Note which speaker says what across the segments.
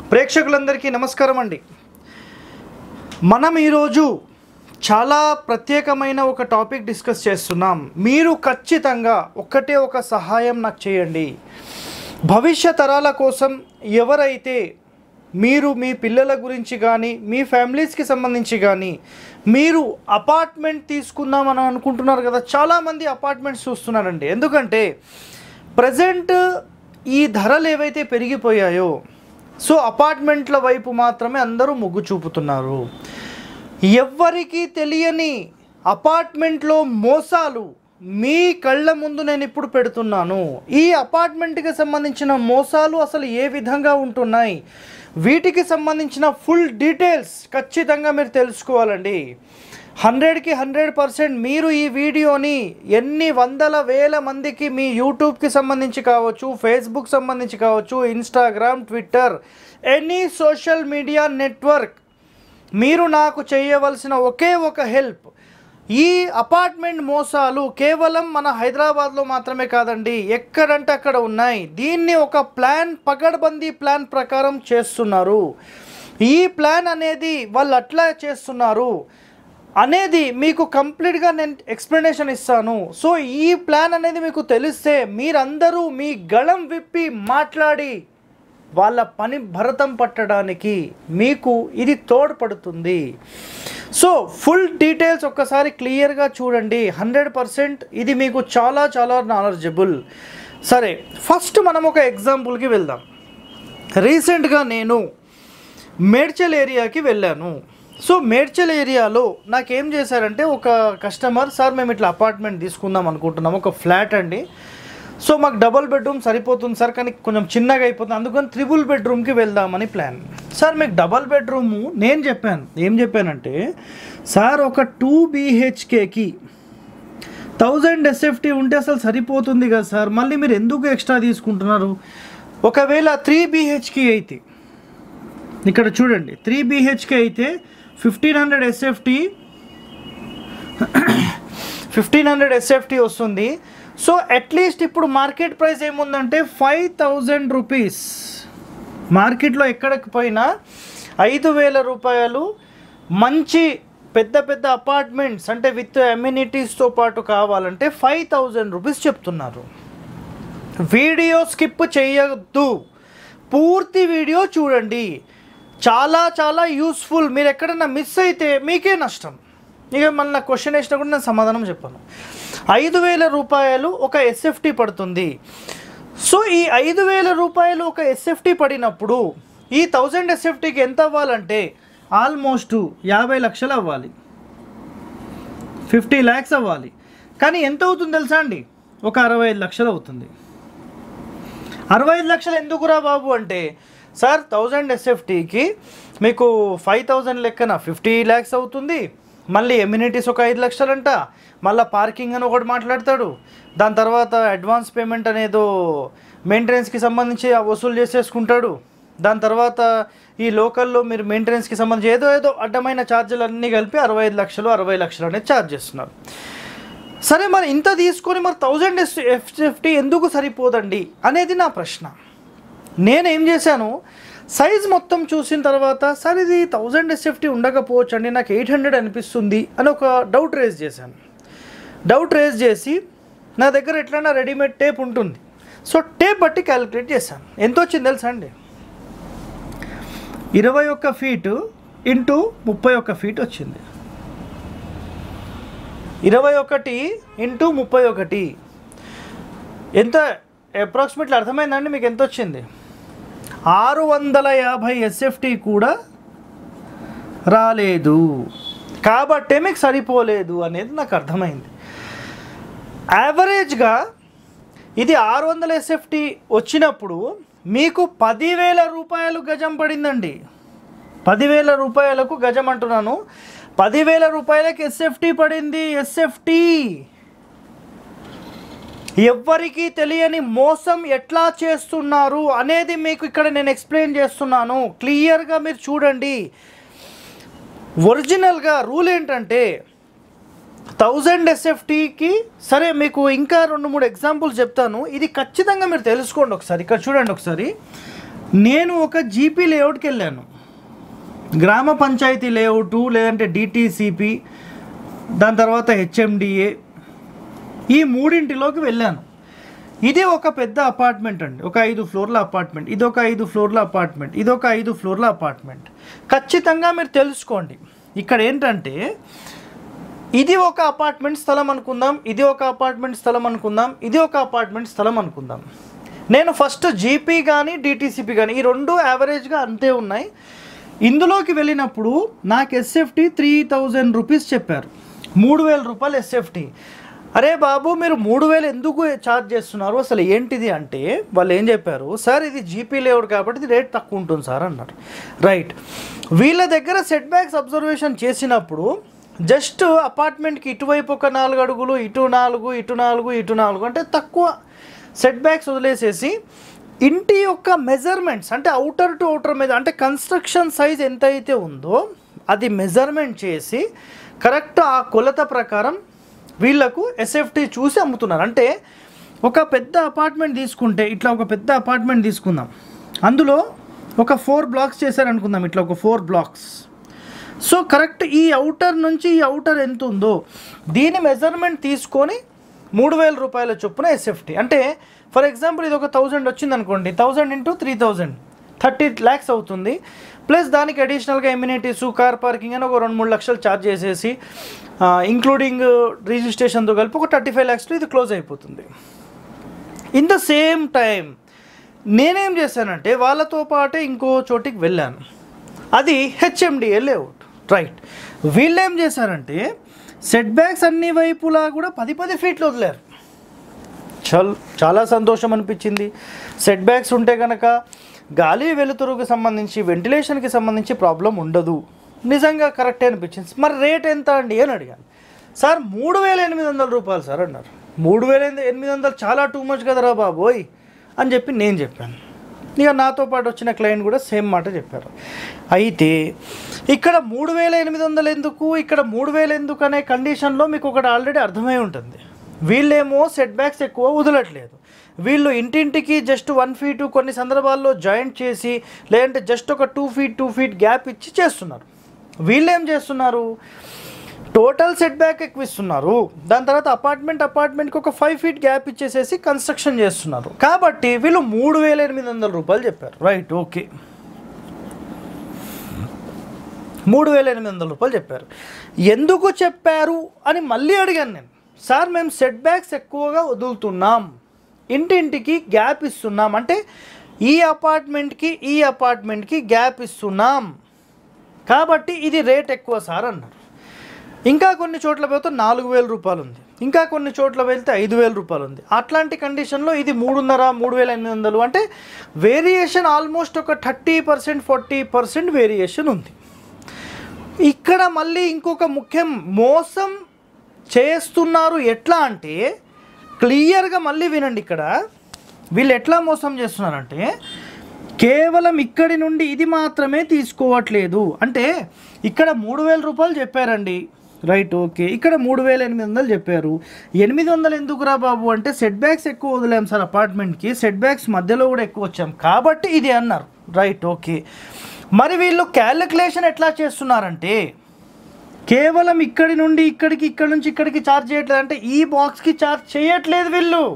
Speaker 1: ప్రేక్షకులందరికీ నమస్కారం అండి మనం ఈరోజు చాలా ప్రత్యేకమైన ఒక టాపిక్ డిస్కస్ చేస్తున్నాం మీరు ఖచ్చితంగా ఒక్కటే ఒక సహాయం నాకు చేయండి భవిష్య తరాల కోసం ఎవరైతే మీరు మీ పిల్లల గురించి కానీ మీ ఫ్యామిలీస్కి సంబంధించి కానీ మీరు అపార్ట్మెంట్ తీసుకుందామని అనుకుంటున్నారు కదా చాలామంది అపార్ట్మెంట్స్ చూస్తున్నారండి ఎందుకంటే ప్రజెంట్ ఈ ధరలు ఏవైతే పెరిగిపోయాయో సో అపార్ట్మెంట్ల వైపు మాత్రమే అందరూ మొగ్గు చూపుతున్నారు ఎవ్వరికీ తెలియని అపార్ట్మెంట్లో మోసాలు మీ కళ్ళ ముందు నేను ఇప్పుడు పెడుతున్నాను ఈ అపార్ట్మెంట్కి సంబంధించిన మోసాలు అసలు ఏ విధంగా ఉంటున్నాయి వీటికి సంబంధించిన ఫుల్ డీటెయిల్స్ ఖచ్చితంగా మీరు తెలుసుకోవాలండి హండ్రెడ్కి హండ్రెడ్ పర్సెంట్ మీరు ఈ వీడియోని ఎన్ని వందల వేల మందికి మీ యూట్యూబ్కి సంబంధించి కావచ్చు ఫేస్బుక్ సంబంధించి కావచ్చు Instagram Twitter any social media network మీరు నాకు చేయవలసిన ఒకే ఒక హెల్ప్ ఈ అపార్ట్మెంట్ మోసాలు కేవలం మన హైదరాబాద్లో మాత్రమే కాదండి ఎక్కడంటే అక్కడ ఉన్నాయి దీన్ని ఒక ప్లాన్ పకడ్బందీ ప్లాన్ ప్రకారం చేస్తున్నారు ఈ ప్లాన్ అనేది వాళ్ళు అట్లా చేస్తున్నారు అనేది మీకు కంప్లీట్గా నేను ఎక్స్ప్లెనేషన్ ఇస్తాను సో ఈ ప్లాన్ అనేది మీకు తెలిస్తే మీరందరూ మీ గళం విప్పి మాట్లాడి వాళ్ళ పని భరతం పట్టడానికి మీకు ఇది తోడ్పడుతుంది సో ఫుల్ డీటెయిల్స్ ఒక్కసారి క్లియర్గా చూడండి హండ్రెడ్ పర్సెంట్ ఇది మీకు చాలా చాలా నాలెడ్జబుల్ సరే ఫస్ట్ మనం ఒక ఎగ్జాంపుల్కి వెళ్దాం రీసెంట్గా నేను మేడ్చల్ ఏరియాకి వెళ్ళాను సో మేడ్చల్ ఏరియాలో నాకేం చేశారంటే ఒక కస్టమర్ సార్ మేము ఇట్లా అపార్ట్మెంట్ తీసుకుందాం అనుకుంటున్నాం ఒక ఫ్లాట్ అండి సో మాకు డబుల్ బెడ్రూమ్ సరిపోతుంది సార్ కానీ కొంచెం చిన్నగా అయిపోతుంది అందుకని త్రిబుల్ బెడ్రూమ్కి వెళ్దామని ప్లాన్ సార్ మీకు డబల్ బెడ్రూము నేను చెప్పాను ఏం చెప్పానంటే సార్ ఒక టూ బీహెచ్కేకి థౌజండ్ ఎస్ఎఫ్టీ ఉంటే అసలు సరిపోతుంది కదా సార్ మళ్ళీ మీరు ఎందుకు ఎక్స్ట్రా తీసుకుంటున్నారు ఒకవేళ త్రీ బీహెచ్కే అయితే ఇక్కడ చూడండి త్రీ బీహెచ్కే అయితే fifteen hundred SFT fifteen hundred SFT వస్తుంది సో అట్లీస్ట్ ఇప్పుడు మార్కెట్ ప్రైస్ ఏముందంటే ఫైవ్ థౌజండ్ రూపీస్ మార్కెట్లో ఎక్కడికి పోయినా ఐదు వేల రూపాయలు మంచి పెద్ద పెద్ద అపార్ట్మెంట్స్ అంటే విత్ అమ్యూనిటీస్తో పాటు కావాలంటే ఫైవ్ థౌజండ్ రూపీస్ చెప్తున్నారు వీడియో స్కిప్ చేయొద్దు పూర్తి వీడియో చూడండి చాలా చాలా యూస్ఫుల్ మీరు ఎక్కడైనా మిస్ అయితే మీకే నష్టం ఇక మళ్ళీ నాకు క్వశ్చన్ వేసినా కూడా నేను సమాధానం చెప్పాను ఐదు వేల రూపాయలు ఒక ఎస్ఎఫ్టీ పడుతుంది సో ఈ ఐదు వేల రూపాయలు ఒక ఎస్ఎఫ్టీ పడినప్పుడు ఈ థౌజండ్ ఎస్ఎఫ్టీకి ఎంత అవ్వాలంటే ఆల్మోస్ట్ యాభై లక్షలు అవ్వాలి ఫిఫ్టీ ల్యాక్స్ అవ్వాలి కానీ ఎంత అవుతుంది తెలుసా అండి ఒక అరవై ఐదు లక్షలు అవుతుంది అరవై ఐదు లక్షలు ఎందుకురా బాబు అంటే సార్ థౌజండ్ ఎస్ఎఫ్టీకి మీకు ఫైవ్ థౌజండ్ లెక్కన ఫిఫ్టీ ల్యాక్స్ అవుతుంది మళ్ళీ ఎమ్యూనిటీస్ ఒక ఐదు లక్షలంట మళ్ళీ పార్కింగ్ అని ఒకటి మాట్లాడతాడు దాని తర్వాత అడ్వాన్స్ పేమెంట్ అనేదో మెయింటెనెన్స్కి సంబంధించి ఆ వసూలు చేసేసుకుంటాడు దాని తర్వాత ఈ లోకల్లో మీరు మెయింటెనెన్స్కి సంబంధించి ఏదో ఏదో అడ్డమైన ఛార్జీలు అన్నీ కలిపి అరవై ఐదు లక్షలు అరవై లక్షలు అనేది ఛార్జ్ చేస్తున్నారు సరే మరి ఇంత తీసుకొని మరి థౌజండ్ ఎస్ ఎఫ్ఎఫ్టీ ఎందుకు సరిపోదండి అనేది నా ప్రశ్న నేనేం చేశాను సైజ్ మొత్తం చూసిన తర్వాత సార్ ఇది థౌజండ్ ఎస్ఎఫ్టీ ఉండకపోవచ్చు అండి నాకు ఎయిట్ హండ్రెడ్ అనిపిస్తుంది అని ఒక డౌట్ రేజ్ చేశాను డౌట్ రేజ్ చేసి నా దగ్గర ఎట్లన్నా రెడీమేడ్ టేప్ ఉంటుంది సో టేప్ బట్టి క్యాలిక్యులేట్ చేశాను ఎంత వచ్చింది తెలుసా అండి ఇరవై ఒక్క ఫీటు ఇంటూ ముప్పై ఒక్క ఫీట్ వచ్చింది ఇరవై ఒకటి ఇంటూ ముప్పై ఒకటి ఎంత అప్రాక్సిమేట్లీ అర్థమైందండి మీకు ఎంత వచ్చింది ఆరు వందల యాభై ఎస్ఎఫ్టీ కూడా రాలేదు కాబట్టే మీకు సరిపోలేదు అనేది నాకు అర్థమైంది యావరేజ్గా ఇది ఆరు వందల ఎస్ఎఫ్టీ వచ్చినప్పుడు మీకు పదివేల రూపాయలు గజం పడిందండి పదివేల రూపాయలకు గజం అంటున్నాను పదివేల రూపాయలకి ఎస్ఎఫ్టీ పడింది ఎస్ఎఫ్టీ ఎవ్వరికీ తెలియని మోసం ఎట్లా చేస్తున్నారు అనేది మీకు ఇక్కడ నేను ఎక్స్ప్లెయిన్ చేస్తున్నాను క్లియర్గా మీరు చూడండి ఒరిజినల్గా రూల్ ఏంటంటే థౌజండ్ ఎస్ఎఫ్టీకి సరే మీకు ఇంకా రెండు మూడు ఎగ్జాంపుల్స్ చెప్తాను ఇది ఖచ్చితంగా మీరు తెలుసుకోండి ఒకసారి ఇక్కడ చూడండి ఒకసారి నేను ఒక జీపీ లేఅవుట్కి వెళ్ళాను గ్రామ పంచాయతీ లేఅవుటు లేదంటే డిటీసీపీ దాని తర్వాత హెచ్ఎండిఏ ఈ మూడింటిలోకి వెళ్ళాను ఇది ఒక పెద్ద అపార్ట్మెంట్ అండి ఒక ఐదు ఫ్లోర్ల అపార్ట్మెంట్ ఇది ఒక ఐదు ఫ్లోర్ల అపార్ట్మెంట్ ఇది ఒక ఐదు ఫ్లోర్ల అపార్ట్మెంట్ ఖచ్చితంగా మీరు తెలుసుకోండి ఇక్కడ ఏంటంటే ఇది ఒక అపార్ట్మెంట్ స్థలం అనుకుందాం ఇది ఒక అపార్ట్మెంట్ స్థలం అనుకుందాం ఇది ఒక అపార్ట్మెంట్ స్థలం అనుకుందాం నేను ఫస్ట్ జీపీ కానీ డిటీసీపీ కానీ ఈ రెండు యావరేజ్గా అంతే ఉన్నాయి ఇందులోకి వెళ్ళినప్పుడు నాకు ఎస్ఎఫ్టీ త్రీ థౌజండ్ రూపీస్ చెప్పారు మూడు వేల రూపాయలు ఎస్ఎఫ్టీ అరే బాబు మీరు మూడు వేలు ఎందుకు ఛార్జ్ చేస్తున్నారు అసలు ఏంటిది అంటే వాళ్ళు ఏం చెప్పారు సార్ ఇది జీపీ లేఅవుట్ కాబట్టి ఇది రేట్ తక్కువ ఉంటుంది సార్ అన్నారు రైట్ వీళ్ళ దగ్గర సెట్ బ్యాక్స్ అబ్జర్వేషన్ చేసినప్పుడు జస్ట్ అపార్ట్మెంట్కి ఇటువైపు ఒక నాలుగు అడుగులు ఇటు నాలుగు ఇటు నాలుగు ఇటు నాలుగు అంటే తక్కువ సెట్ బ్యాక్స్ వదిలేసేసి ఇంటి యొక్క మెజర్మెంట్స్ అంటే అవుటర్ టు అవుటర్ మీద అంటే కన్స్ట్రక్షన్ సైజ్ ఎంత అయితే ఉందో అది మెజర్మెంట్ చేసి కరెక్ట్ ఆ కొలత ప్రకారం వీళ్ళకు ఎస్ఎఫ్టీ చూసి అమ్ముతున్నారు అంటే ఒక పెద్ద అపార్ట్మెంట్ తీసుకుంటే ఇట్లా ఒక పెద్ద అపార్ట్మెంట్ తీసుకుందాం అందులో ఒక ఫోర్ బ్లాక్స్ చేశారనుకుందాం ఇట్లా ఒక ఫోర్ బ్లాక్స్ సో కరెక్ట్ ఈ అవుటర్ నుంచి ఈ అవుటర్ ఎంత ఉందో దీని మెజర్మెంట్ తీసుకొని మూడు వేల రూపాయల చొప్పున ఎస్ఎఫ్టీ అంటే ఫర్ ఎగ్జాంపుల్ ఇది ఒక థౌజండ్ వచ్చింది అనుకోండి thousand into three thousand thirty lakhs అవుతుంది ప్లస్ దానికి అడిషనల్గా ఎమ్యూనిటీస్ కార్ పార్కింగ్ అని ఒక రెండు మూడు లక్షలు ఛార్జ్ చేసేసి ఇంక్లూడింగ్ రిజిస్ట్రేషన్తో కలిపి ఒక థర్టీ ఫైవ్ ల్యాక్స్లో ఇది క్లోజ్ అయిపోతుంది ఇన్ ద సేమ్ టైం నేనేం చేశానంటే వాళ్ళతో పాటే ఇంకో చోటికి వెళ్ళాను అది హెచ్ఎండిఏ లేఅవుట్ రైట్ వీళ్ళు ఏం చేశారంటే సెట్ బ్యాక్స్ అన్ని వైపులా కూడా పది పది ఫీట్లు వదిలేరు చల్ చాలా సంతోషం అనిపించింది సెట్ బ్యాక్స్ ఉంటే కనుక గాలి వెలుతురుకు సంబంధించి వెంటిలేషన్కి సంబంధించి ప్రాబ్లం ఉండదు నిజంగా కరెక్టే అనిపించింది మరి రేట్ ఎంత అండి అని అడిగాను సార్ మూడు వేల ఎనిమిది వందల రూపాయలు సార్ అన్నారు మూడు వేల ఎనిమిది వందలు చాలా టూ మచ్ కదరా బాబోయ్ అని చెప్పి నేను చెప్పాను ఇక నాతో పాటు వచ్చిన క్లయింట్ కూడా సేమ్ మాట చెప్పారు అయితే ఇక్కడ మూడు వేల ఎనిమిది వందలు ఎందుకు ఇక్కడ మూడు వేలు ఎందుకు అనే కండిషన్లో మీకు ఒకటి ఆల్రెడీ అర్థమై ఉంటుంది వీళ్ళేమో సెట్ బ్యాక్స్ ఎక్కువ వదలట్లేదు వీళ్ళు ఇంటింటికి జస్ట్ వన్ ఫీట్ కొన్ని సందర్భాల్లో జాయింట్ చేసి లేదంటే జస్ట్ ఒక two feet two feet gap ఇచ్చి చేస్తున్నారు వీళ్ళు ఏం చేస్తున్నారు టోటల్ సెట్ బ్యాక్ ఎక్కువ ఇస్తున్నారు దాని తర్వాత అపార్ట్మెంట్ అపార్ట్మెంట్కి ఒక ఫైవ్ ఫీట్ గ్యాప్ ఇచ్చేసేసి కన్స్ట్రక్షన్ చేస్తున్నారు కాబట్టి వీళ్ళు మూడు వేల ఎనిమిది వందల రూపాయలు చెప్పారు రైట్ ఓకే మూడు వేల ఎనిమిది వందల రూపాయలు చెప్పారు ఎందుకు చెప్పారు అని మళ్ళీ అడిగాను నేను సార్ మేము సెట్ బ్యాక్స్ ఎక్కువగా వదులుతున్నాం ఇంటింటికి గ్యాప్ ఇస్తున్నాం అంటే ఈ అపార్ట్మెంట్కి ఈ అపార్ట్మెంట్కి గ్యాప్ ఇస్తున్నాం కాబట్టి ఇది రేట్ ఎక్కువ సార్ అన్నారు ఇంకా కొన్ని చోట్ల పోతే నాలుగు వేల రూపాయలు ఉంది ఇంకా కొన్ని చోట్ల వెళ్తే ఐదు వేల రూపాయలు ఉంది అట్లాంటి కండిషన్లో ఇది మూడున్నర మూడు వేల ఎనిమిది వందలు అంటే వేరియేషన్ ఆల్మోస్ట్ ఒక thirty percent forty percent variation ఉంది ఇక్కడ మళ్ళీ ఇంకొక ముఖ్యం మోసం చేస్తున్నారు ఎట్లా అంటే క్లియర్గా మళ్ళీ వినండి ఇక్కడ వీళ్ళు ఎట్లా మోసం చేస్తున్నారంటే కేవలం ఇక్కడి నుండి ఇది మాత్రమే తీసుకోవట్లేదు అంటే ఇక్కడ మూడు వేల రూపాయలు చెప్పారండి రైట్ ఓకే ఇక్కడ మూడు వేల ఎనిమిది వందలు చెప్పారు ఎనిమిది వందలు ఎందుకురా బాబు అంటే సెట్ బ్యాక్స్ ఎక్కువ వదిలేం సార్ అపార్ట్మెంట్కి సెట్ బ్యాక్స్ మధ్యలో కూడా ఎక్కువ వచ్చాం కాబట్టి ఇది అన్నారు రైట్ ఓకే మరి వీళ్ళు క్యాలిక్యులేషన్ ఎట్లా చేస్తున్నారంటే కేవలం ఇక్కడి నుండి ఇక్కడికి ఇక్కడ నుంచి ఇక్కడికి ఛార్జ్ చేయట్లేదు అంటే ఈ బాక్స్కి ఛార్జ్ చేయట్లేదు వీళ్ళు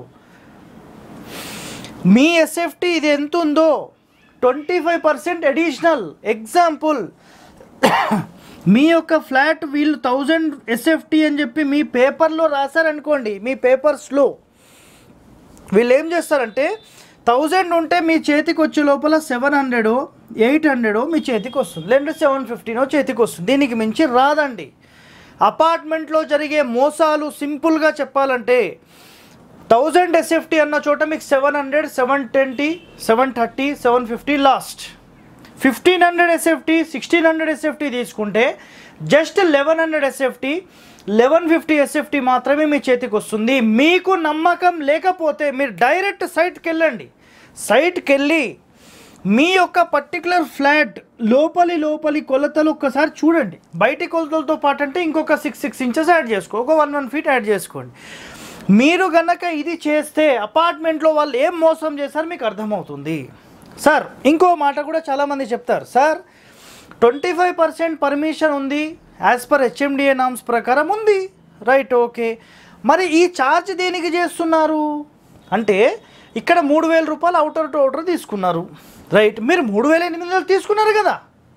Speaker 1: మీ ఎస్ఎఫ్టీ ఇది ఎంత ఉందో twenty five percent additional example మీ యొక్క ఫ్లాట్ వీళ్ళు థౌజండ్ ఎస్ఎఫ్టీ అని చెప్పి మీ పేపర్లో రాశారనుకోండి మీ పేపర్స్లో వీళ్ళు ఏం చేస్తారంటే థౌజండ్ ఉంటే మీ చేతికి వచ్చే లోపల సెవెన్ హండ్రెడ్ ఎయిట్ హండ్రెడ్ మీ చేతికి వస్తుంది లేదంటే సెవెన్ ఫిఫ్టీనో చేతికి వస్తుంది దీనికి మించి రాదండి అపార్ట్మెంట్లో జరిగే మోసాలు సింపుల్గా చెప్పాలంటే థౌజండ్ ఎస్ఎఫ్టీ అన్న చోట మీకు seven hundred seven twenty seven thirty seven fifty last fifteen hundred SFT sixteen hundred SFT తీసుకుంటే just eleven hundred SFT eleven fifty SFT మాత్రమే మీ చేతికి వస్తుంది మీకు నమ్మకం లేకపోతే మీరు డైరెక్ట్ సైట్కి వెళ్ళండి సైట్కి వెళ్ళి మీ యొక్క పర్టికులర్ ఫ్లాట్ లోపలి లోపలి కొలతలు ఒక్కసారి చూడండి బయటి కొలతలతో పాటు అంటే ఇంకొక సిక్స్ సిక్స్ ఇంచెస్ యాడ్ చేసుకో ఒక వన్ వన్ ఫీట్ యాడ్ చేసుకోండి మీరు గనక ఇది చేస్తే అపార్ట్మెంట్లో వాళ్ళు ఏం మోసం చేశారు మీకు అర్థమవుతుంది సార్ ఇంకో మాట కూడా చాలామంది చెప్తారు sir twenty five percent permission ఉంది యాజ్ పర్ హెచ్ఎండిఏ నామ్స్ ప్రకారం ఉంది రైట్ ఓకే మరి ఈ ఛార్జ్ దేనికి చేస్తున్నారు అంటే ఇక్కడ మూడు వేల రూపాయలు అవుటర్ టు అవుటర్ తీసుకున్నారు రైట్ మీరు మూడు వేల ఎనిమిది వందలు తీసుకున్నారు కదా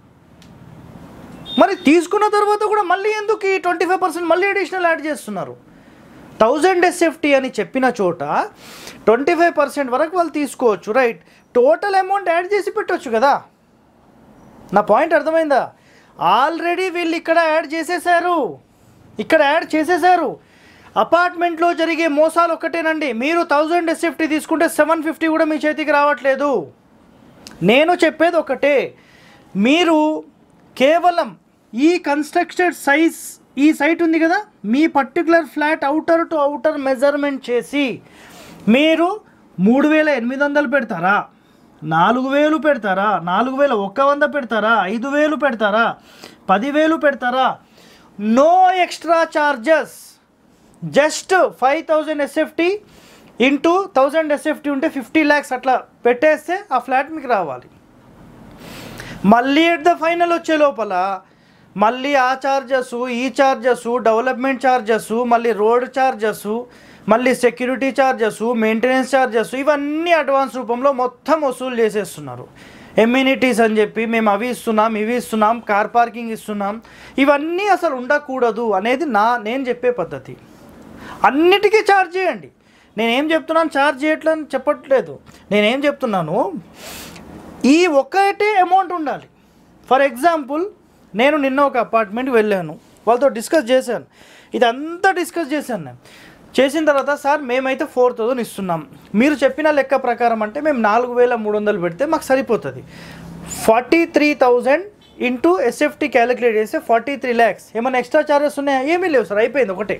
Speaker 1: మరి తీసుకున్న తర్వాత కూడా మళ్ళీ ఎందుకు ఈ ట్వంటీ ఫైవ్ పర్సెంట్ మళ్ళీ అడిషనల్ యాడ్ చేస్తున్నారు థౌజండ్ ఎస్ఎఫ్టీ అని చెప్పిన చోట ట్వంటీ ఫైవ్ పర్సెంట్ వరకు వాళ్ళు తీసుకోవచ్చు రైట్ టోటల్ అమౌంట్ యాడ్ చేసి పెట్టవచ్చు కదా నా పాయింట్ అర్థమైందా ఆల్రెడీ వీళ్ళు ఇక్కడ యాడ్ చేసేసారు ఇక్కడ యాడ్ చేసేసారు అపార్ట్మెంట్లో జరిగే మోసాలు ఒక్కటేనండి మీరు థౌజండ్ ఎస్ఎఫ్టీ తీసుకుంటే సెవెన్ ఫిఫ్టీ కూడా మీ చేతికి రావట్లేదు నేను చెప్పేది ఒకటే మీరు కేవలం ఈ కన్స్ట్రక్టెడ్ సైజ్ ఈ సైట్ ఉంది కదా మీ particular flat outer to outer measurement చేసి మీరు మూడు వేల ఎనిమిది వందలు పెడతారా నాలుగు వేలు పెడతారా నాలుగు వేల ఒక్క వంద పెడతారా ఐదు వేలు పెడతారా పదివేలు పెడతారా no extra charges just five thousand SFT into thousand SFT ఉంటే ఫిఫ్టీ ల్యాక్స్ అట్లా పెట్టేస్తే ఆ ఫ్లాట్ మీకు రావాలి మళ్ళీ ఎట్ ద ఫైనల్ వచ్చే లోపల మళ్ళీ ఆ చార్జెస్ ఈ చార్జెస్ డెవలప్మెంట్ చార్జెస్ మళ్ళీ రోడ్ చార్జెస్ మళ్ళీ సెక్యూరిటీ చార్జెస్ మెయింటెనెన్స్ చార్జెస్ ఇవన్నీ అడ్వాన్స్ రూపంలో మొత్తం వసూలు చేసేస్తున్నారు ఎమ్యూనిటీస్ అని చెప్పి మేము అవి ఇస్తున్నాం ఇవి ఇస్తున్నాం కార్ పార్కింగ్ ఇస్తున్నాం ఇవన్నీ అసలు ఉండకూడదు అనేది నా నేను చెప్పే పద్ధతి అన్నిటికీ ఛార్జ్ చేయండి నేనేం చెప్తున్నాను ఛార్జ్ చేయట్లని చెప్పట్లేదు నేనేం చెప్తున్నాను ఈ ఒక్కటే అమౌంట్ ఉండాలి ఫర్ ఎగ్జాంపుల్ నేను నిన్న ఒక అపార్ట్మెంట్కి వెళ్ళాను వాళ్ళతో డిస్కస్ చేశాను ఇదంతా డిస్కస్ చేశాను నేను చేసిన తర్వాత సార్ మేమైతే ఫోర్ థౌజండ్ ఇస్తున్నాం మీరు చెప్పిన లెక్క ప్రకారం అంటే మేము నాలుగు వేల మూడు వందలు పెడితే మాకు సరిపోతుంది forty three thousand into SFT calculate చేస్తే ఫార్టీ త్రీ ల్యాక్స్ ఏమైనా ఎక్స్ట్రా చార్జెస్ ఉన్నాయా ఏమీ లేవు సార్ అయిపోయింది ఒకటే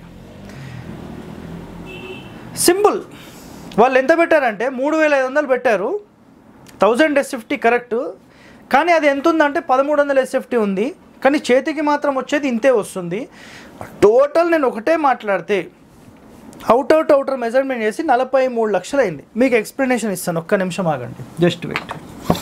Speaker 1: సింపుల్ వాళ్ళు ఎంత పెట్టారంటే మూడు వేల ఐదు వందలు పెట్టారు థౌజండ్ ఎస్ఎఫ్టీ కరెక్ట్ కానీ అది ఎంత ఉందంటే పదమూడు వందల ఎస్ఎఫ్టీ ఉంది కానీ చేతికి మాత్రం వచ్చేది ఇంతే వస్తుంది టోటల్ నేను ఒకటే మాట్లాడితే అవుట్ అవుట్ అవుటర్ మెజర్మెంట్ చేసి నలభై మూడు లక్షలు అయింది మీకు ఎక్స్ప్లెనేషన్ ఇస్తాను ఒక్క నిమిషం ఆగండి జస్ట్ వెయిట్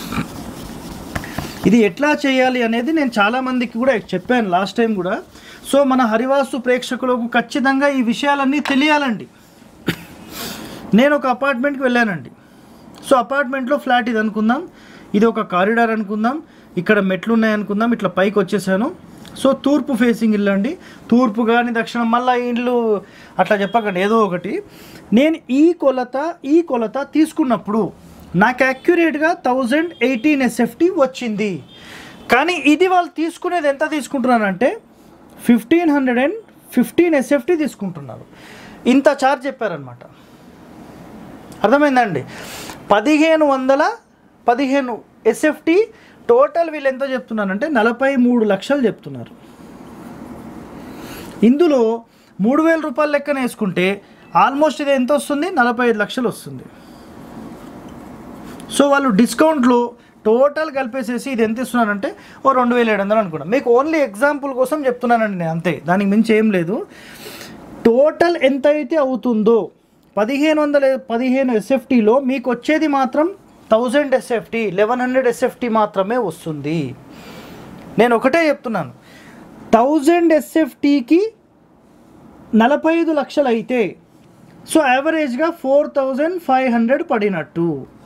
Speaker 1: ఇది ఎట్లా చేయాలి అనేది నేను చాలామందికి కూడా చెప్పాను లాస్ట్ టైం కూడా సో మన హరివాసు ప్రేక్షకులకు ఖచ్చితంగా ఈ విషయాలన్నీ తెలియాలండి నేను ఒక అపార్ట్మెంట్కి వెళ్ళానండి సో అపార్ట్మెంట్లో ఫ్లాట్ ఇది అనుకుందాం ఇది ఒక కారిడార్ అనుకుందాం ఇక్కడ మెట్లు ఉన్నాయి అనుకుందాం ఇట్లా పైకి వచ్చేసాను సో తూర్పు ఫేసింగ్ ఇల్లు అండి తూర్పు కానీ దక్షిణం మళ్ళీ ఇల్లు అట్లా చెప్పకండి ఏదో ఒకటి నేను ఈ కొలత ఈ కొలత తీసుకున్నప్పుడు నాకు యాక్యురేట్గా థౌజండ్ ఎయిటీన్ ఎస్ఎఫ్టీ వచ్చింది కానీ ఇది వాళ్ళు తీసుకునేది ఎంత తీసుకుంటున్నారంటే fifteen hundred and fifteen SFT తీసుకుంటున్నారు ఇంత ఛార్జ్ చెప్పారనమాట అర్థమైందండి పదిహేను వందల పదిహేను ఎస్ఎఫ్టీ టోటల్ వీళ్ళు ఎంత చెప్తున్నారంటే నలభై మూడు లక్షలు చెప్తున్నారు ఇందులో మూడు వేల రూపాయల లెక్కన వేసుకుంటే ఆల్మోస్ట్ ఇది ఎంత వస్తుంది నలభై ఐదు లక్షలు వస్తుంది సో వాళ్ళు డిస్కౌంట్లో టోటల్ కలిపేసేసి ఇది ఎంత ఇస్తున్నారంటే ఓ రెండు వేల ఏడు వందలు అనుకున్నాను మీకు ఓన్లీ ఎగ్జాంపుల్ కోసం చెప్తున్నానండి నేను అంతే దానికి మించి ఏం లేదు టోటల్ ఎంత అయితే అవుతుందో పదిహేను వందల పదిహేను ఎస్ఎఫ్టీలో మీకు వచ్చేది మాత్రం thousand SFT eleven hundred SFT మాత్రమే వస్తుంది నేను ఒకటే చెప్తున్నాను థౌజండ్ ఎస్ఎఫ్టీకి నలభై ఐదు లక్షలు అయితే సో యావరేజ్గా ఫోర్ థౌజండ్ ఫైవ్ హండ్రెడ్ పడినట్టు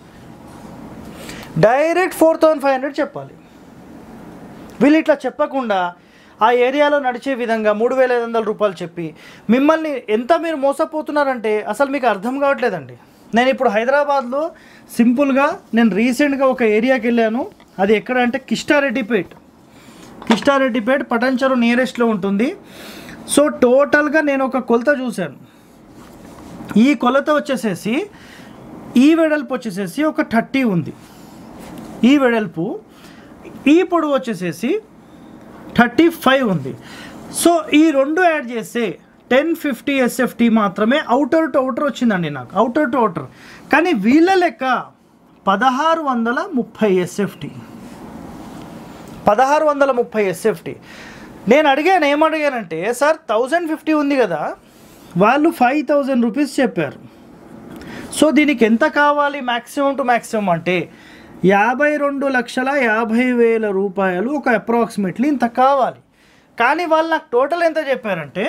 Speaker 1: direct four thousand five hundred చెప్పాలి వీళ్ళు ఇట్లా చెప్పకుండా ఆ ఏరియాలో నడిచే విధంగా మూడు వేల ఐదు వందల రూపాయలు చెప్పి మిమ్మల్ని ఎంత మీరు మోసపోతున్నారంటే అసలు మీకు అర్థం కావట్లేదండి నేను ఇప్పుడు హైదరాబాద్లో సింపుల్గా నేను రీసెంట్గా ఒక ఏరియాకి వెళ్ళాను అది ఎక్కడ అంటే కిష్టారెడ్డిపేట్ కిష్టారెడ్డిపేట్ పటంచెరు నియరెస్ట్లో ఉంటుంది సో టోటల్గా నేను ఒక కొలత చూశాను ఈ కొలత వచ్చేసేసి ఈ వెడల్పు వచ్చేసేసి ఒక థర్టీ ఉంది ఈ వెడల్పు ఈ పొడవు వచ్చేసేసి థర్టీ ఫైవ్ ఉంది సో ఈ రెండు యాడ్ చేస్తే టెన్ ఫిఫ్టీ ఎస్ఎఫ్టీ మాత్రమే అవుటర్ టు అవుటర్ వచ్చిందండి నాకు అవుటర్ టు అవుటర్ కానీ వీళ్ళ లెక్క పదహారు వందల ముప్పై ఎస్ఎఫ్టీ పదహారు వందల ముప్పై ఎస్ఎఫ్టీ నేను అడిగాను ఏమడిగానంటే సార్ థౌజండ్ ఫిఫ్టీ ఉంది కదా వాళ్ళు ఫైవ్ థౌజండ్ రూపీస్ చెప్పారు సో దీనికి ఎంత కావాలి మ్యాక్సిమం టు మ్యాక్సిమం అంటే యాభై రెండు లక్షల యాభై వేల రూపాయలు ఒక అప్రాక్సిమేట్లీ ఇంత కావాలి కానీ వాళ్ళు నాకు టోటల్ ఎంత చెప్పారంటే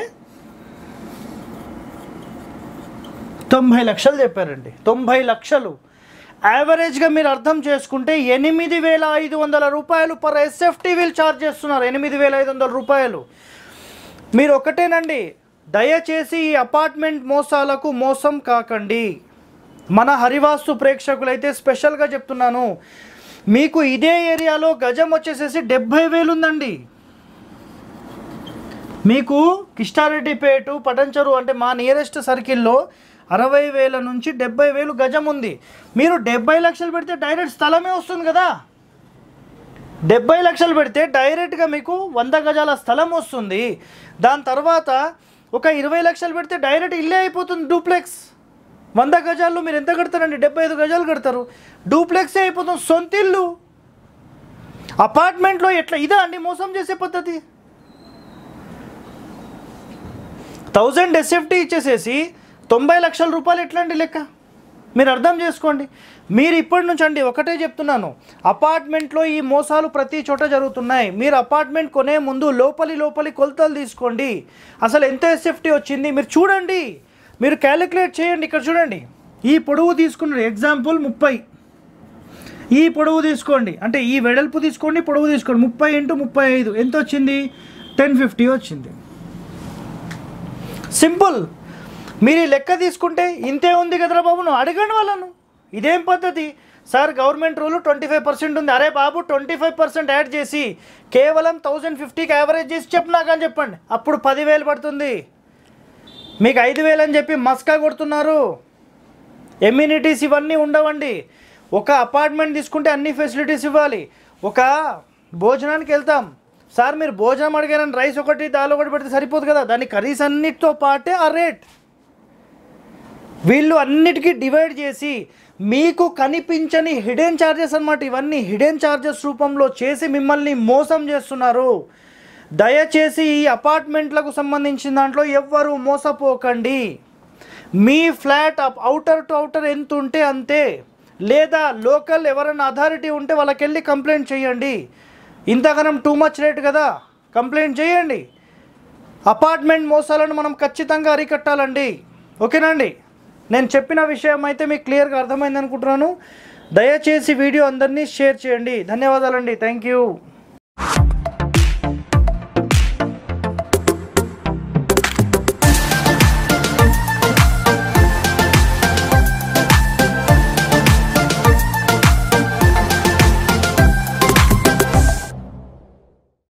Speaker 1: తొంభై లక్షలు చెప్పారండి తొంభై లక్షలు యావరేజ్గా మీరు అర్థం చేసుకుంటే ఎనిమిది వేల ఐదు వందల రూపాయలు పర్ ఎస్ఎఫ్టీ వీళ్ళు ఛార్జ్ చేస్తున్నారు ఎనిమిది వేల ఐదు వందల రూపాయలు మీరు ఒకటేనండి దయచేసి ఈ అపార్ట్మెంట్ మోసాలకు మోసం కాకండి మన హరివాస్తు ప్రేక్షకులైతే స్పెషల్గా చెప్తున్నాను మీకు ఇదే ఏరియాలో గజం వచ్చేసేసి డెబ్భై వేలు ఉందండి మీకు కిష్టారెడ్డిపేట పటంచరు అంటే మా నియరెస్ట్ సర్కిల్లో అరవై వేల నుంచి డెబ్బై వేలు గజం ఉంది మీరు డెబ్బై లక్షలు పెడితే డైరెక్ట్ స్థలమే వస్తుంది కదా డెబ్బై లక్షలు పెడితే డైరెక్ట్గా మీకు వంద గజాల స్థలం వస్తుంది దాని తర్వాత ఒక ఇరవై లక్షలు పెడితే డైరెక్ట్ ఇల్లే అయిపోతుంది డూప్లెక్స్ వంద గజాల్లో మీరు ఎంత కడతారండి డెబ్బై ఐదు గజాలు కడతారు డూప్లెక్సే అయిపోతుంది సొంత ఇల్లు అపార్ట్మెంట్లో ఎట్లా ఇదా అండి మోసం చేసే పద్ధతి థౌజండ్ ఎస్ఎఫ్టీ ఇచ్చేసేసి తొంభై లక్షల రూపాయలు ఎట్లాంటి లెక్క మీరు అర్థం చేసుకోండి మీరు ఇప్పటి నుంచి అండి ఒకటే చెప్తున్నాను అపార్ట్మెంట్లో ఈ మోసాలు ప్రతి చోట జరుగుతున్నాయి మీరు అపార్ట్మెంట్ కొనే ముందు లోపలి లోపలి కొలతలు తీసుకోండి అసలు ఎంత ఎస్ఎఫ్టీ వచ్చింది మీరు చూడండి మీరు క్యాలిక్యులేట్ చేయండి ఇక్కడ చూడండి ఈ పొడవు తీసుకున్నారు ఎగ్జాంపుల్ ముప్పై ఈ పొడవు తీసుకోండి అంటే ఈ వెడల్పు తీసుకోండి పొడవు తీసుకోండి ముప్పై ఇంటూ ముప్పై ఐదు ఎంత వచ్చింది టెన్ ఫిఫ్టీ వచ్చింది సింపుల్ మీరు ఈ లెక్క తీసుకుంటే ఇంతే ఉంది కదరా బాబు నువ్వు అడగండి వాళ్ళను ఇదేం పద్ధతి sir government rule twenty five percent ఉంది అరే బాబు ట్వంటీ ఫైవ్ పర్సెంట్ యాడ్ చేసి కేవలం థౌజండ్ ఫిఫ్టీకి యావరేజ్ చేసి చెప్పు నాకు అని చెప్పండి అప్పుడు పదివేలు పడుతుంది మీకు ఐదు వేలు అని చెప్పి మస్కా కొడుతున్నారు ఎమ్యూనిటీస్ ఇవన్నీ ఉండవండి ఒక అపార్ట్మెంట్ తీసుకుంటే అన్ని ఫెసిలిటీస్ ఇవ్వాలి ఒక భోజనానికి వెళ్తాం సార్ మీరు భోజనం అడిగారని రైస్ ఒకటి దాల్ ఒకటి పెడితే సరిపోదు కదా దాని కర్రీస్ అన్నిటితో పాటే ఆ రేట్ వీళ్ళు అన్నిటికీ డివైడ్ చేసి మీకు కనిపించని హిడెన్ ఛార్జెస్ అన్నమాట ఇవన్నీ హిడెన్ ఛార్జెస్ రూపంలో చేసి మిమ్మల్ని మోసం చేస్తున్నారు దయచేసి ఈ అపార్ట్మెంట్లకు సంబంధించిన దాంట్లో ఎవ్వరూ మోసపోకండి మీ ఫ్లాట్ అవుటర్ టు అవుటర్ ఎంత ఉంటే అంతే లేదా లోకల్ ఎవరైనా అథారిటీ ఉంటే వాళ్ళకి వెళ్ళి కంప్లైంట్ చేయండి ఇంతగానం టూ మచ్ రేట్ కదా కంప్లైంట్ చేయండి అపార్ట్మెంట్ మోసాలను మనం ఖచ్చితంగా అరికట్టాలండి ఓకేనండి నేను చెప్పిన విషయం అయితే మీకు క్లియర్గా అర్థమైంది అనుకుంటున్నాను దయచేసి వీడియో అందరినీ షేర్ చేయండి ధన్యవాదాలండి థ్యాంక్ యూ